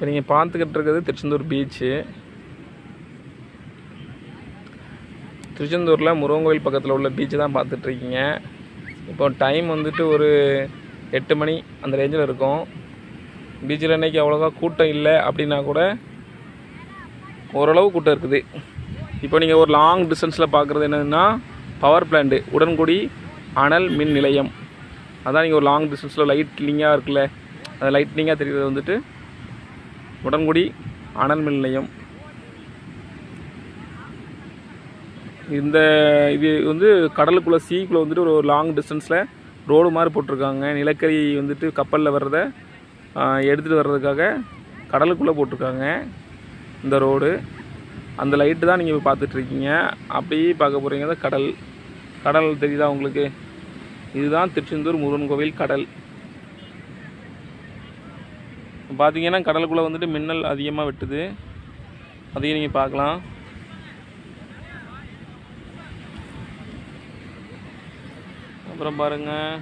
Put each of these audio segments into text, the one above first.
இப்போ நீங்கள் பார்த்துக்கிட்டு இருக்கிறது திருச்செந்தூர் பீச்சு திருச்செந்தூரில் முருகன் கோயில் பக்கத்தில் உள்ள பீச்சு தான் பார்த்துட்ருக்கீங்க இப்போ டைம் வந்துட்டு ஒரு எட்டு மணி அந்த ரேஞ்சில் இருக்கும் பீச்சில் இன்றைக்கி அவ்வளோவா கூட்டம் இல்லை அப்படின்னா கூட ஓரளவு கூட்டம் இருக்குது இப்போ நீங்கள் ஒரு லாங் டிஸ்டன்ஸில் பார்க்குறது என்னதுன்னா பவர் பிளான்ட்டு உடன்குடி அனல் மின் நிலையம் அதான் நீங்கள் ஒரு லாங் டிஸ்டன்ஸில் லைட்லிங்காக இருக்குல்ல அந்த லைட்லிங்காக தெரிகிறது வந்துட்டு உடன்குடி அனல் மின் நிலையம் இந்த இது வந்து கடலுக்குள்ளே சீக்குள்ளே வந்துட்டு ஒரு லாங் டிஸ்டன்ஸில் ரோடு மாதிரி போட்டிருக்காங்க நிலக்கரி வந்துட்டு கப்பலில் வர்றதை எடுத்துகிட்டு வர்றதுக்காக கடலுக்குள்ளே போட்டிருக்காங்க இந்த ரோடு அந்த லைட்டு தான் நீங்கள் பார்த்துட்ருக்கீங்க அப்படியே பார்க்க போகிறீங்க தான் கடல் கடல் தெரியுதா உங்களுக்கு இதுதான் திருச்செந்தூர் முருகன் கோவில் கடல் பார்த்தீங்கன்னா கடலுக்குள்ளே வந்துட்டு மின்னல் அதிகமாக வெட்டுது அதையும் நீங்கள் பார்க்கலாம் அப்புறம் பாருங்கள்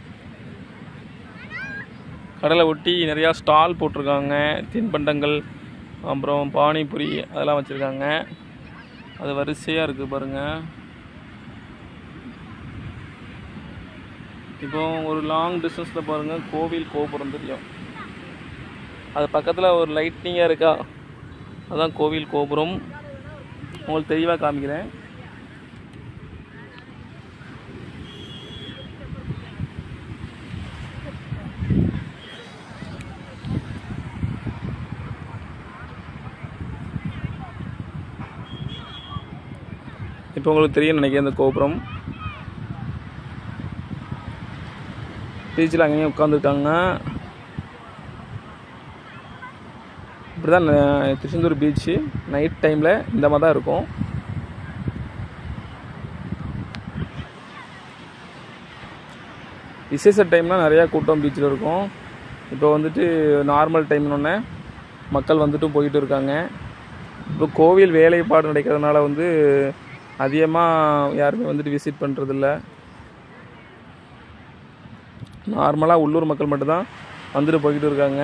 கடலை ஒட்டி நிறையா ஸ்டால் போட்டிருக்காங்க தின்பண்டங்கள் அப்புறம் பானிபூரி அதெல்லாம் வச்சுருக்காங்க அது வரிசையாக இருக்குது பாருங்கள் இப்போ ஒரு லாங் டிஸ்டன்ஸில் பாருங்கள் கோவில் கோபுரம் தெரியும் அது பக்கத்தில் ஒரு லைட்னிங்காக இருக்கா அதான் கோவில் கோபுரம் உங்களுக்கு தெளிவாக காமிக்கிறேன் இப்போ உங்களுக்கு தெரியும் நினைக்கிறேன் இந்த கோபுரம் பீச்சில் அங்கேயும் உட்காந்துருக்காங்க இப்படி தான் திருச்செந்தூர் பீச்சு நைட் டைமில் இந்த மாதிரி தான் இருக்கும் விசேஷ டைம்னால் நிறையா கூட்டம் பீச்சில் இருக்கும் இப்போ வந்துட்டு நார்மல் டைம்னொன்னே மக்கள் வந்துட்டும் போயிட்டு இருக்காங்க இப்போ கோவில் வேலைப்பாடு நடக்கிறதுனால வந்து அதிகமாக யாருமே வந்துட்டு விசிட் பண்ணுறதில்ல நார்மலாக உள்ளூர் மக்கள் மட்டும்தான் வந்துட்டு போய்கிட்டு இருக்காங்க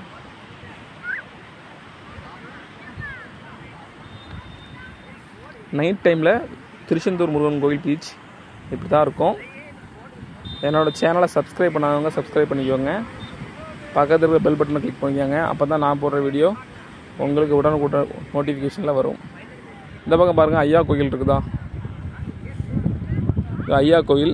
நைட் டைமில் திருச்செந்தூர் முருகன் கோவில் பீச் இப்படி தான் இருக்கும் என்னோடய சேனலை சப்ஸ்கிரைப் பண்ணாதவங்க சப்ஸ்கிரைப் பண்ணிக்கோங்க பக்கத்தில் இருக்கிற பெல் பட்டனை கிளிக் பண்ணிக்கோங்க அப்போ தான் நான் போடுற வீடியோ உங்களுக்கு உடனுக்குடன் நோட்டிஃபிகேஷனில் வரும் இந்த பக்கம் பாருங்கள் ஐயா கோயில் இருக்குதா இது ஐயா கோயில்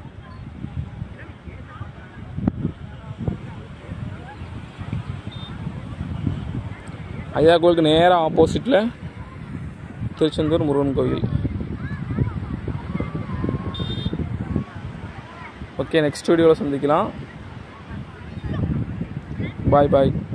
ஐயா கோயிலுக்கு நேராக ஆப்போசிட்டில் திருச்செந்தூர் முருகன் கோவில் ஓகே நெக்ஸ்ட் வீடியோவில் சந்திக்கலாம் பாய் பாய்